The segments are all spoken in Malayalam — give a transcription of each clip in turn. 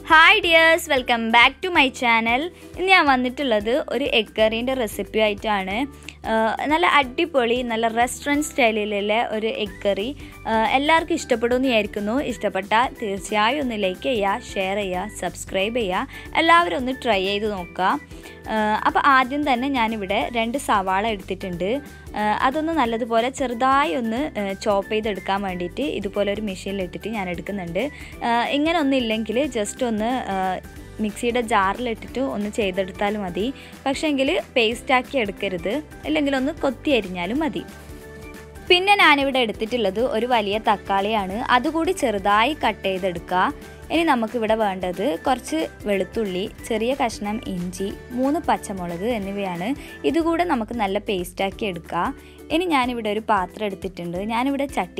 hi dears welcome back to my channel ഇന്ന് ഞാൻ വന്നിട്ടുള്ളത് ഒരു എഗ് കറീൻ്റെ റെസിപ്പി ആയിട്ടാണ് ആഹ് നല്ല അടിപൊളി നല്ല റെസ്റ്റോറൻറ്റ് സ്റ്റൈലിലുള്ള ഒരു എഗ് കറി ആഹ് എല്ലാവർക്കും ഇഷ്ടപ്പെടുമെന്ന് വിചാരിക്കുന്നു ഇഷ്ടപ്പെട്ടാൽ തീർച്ചയായും ഒന്ന് ലൈക്ക് ചെയ്യുക ഷെയർ ചെയ്യുക സബ്സ്ക്രൈബ് ചെയ്യുക എല്ലാവരും ഒന്ന് ട്രൈ ചെയ്ത് നോക്കുക അപ്പോൾ ആദ്യം തന്നെ ഞാനിവിടെ രണ്ട് സവാള എടുത്തിട്ടുണ്ട് ആഹ് അതൊന്ന് നല്ലതുപോലെ ചെറുതായി ഒന്ന് ചോപ്പ് ചെയ്തെടുക്കാൻ വേണ്ടിയിട്ട് ഇതുപോലെ ഒരു മെഷീനിൽ ഇട്ടിട്ട് ഞാൻ എടുക്കുന്നുണ്ട് ആഹ് ഇങ്ങനെ ഒന്നും ഇല്ലെങ്കിൽ ജസ്റ്റ് ഒന്ന് ആഹ് മിക്സിയുടെ ജാറിലിട്ടിട്ട് ഒന്ന് ചെയ്തെടുത്താലും മതി പക്ഷേങ്കിൽ പേസ്റ്റാക്കി എടുക്കരുത് അല്ലെങ്കിൽ ഒന്ന് കൊത്തി അരിഞ്ഞാലും മതി പിന്നെ ഞാനിവിടെ എടുത്തിട്ടുള്ളത് ഒരു വലിയ തക്കാളിയാണ് അതുകൂടി ചെറുതായി കട്ട് ചെയ്തെടുക്കുക ഇനി നമുക്കിവിടെ വേണ്ടത് കുറച്ച് വെളുത്തുള്ളി ചെറിയ കഷ്ണം ഇഞ്ചി മൂന്ന് പച്ചമുളക് എന്നിവയാണ് ഇതുകൂടെ നമുക്ക് നല്ല പേസ്റ്റാക്കി എടുക്കുക ഇനി ഞാനിവിടെ ഒരു പാത്രം എടുത്തിട്ടുണ്ട് ഞാനിവിടെ ചട്ടി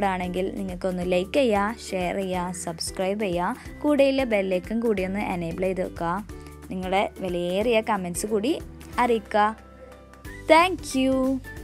ഇഷ്ടപ്പെടുകയാണെങ്കിൽ നിങ്ങൾക്കൊന്ന് ലൈക്ക് ചെയ്യുക ഷെയർ ചെയ്യുക സബ്സ്ക്രൈബ് ചെയ്യുക കൂടെയുള്ള ബെല്ലേക്കും കൂടി ഒന്ന് എനേബിൾ ചെയ്ത് വെക്കുക നിങ്ങളുടെ വിലയേറിയ കമൻസ് കൂടി അറിയിക്കുക താങ്ക് യു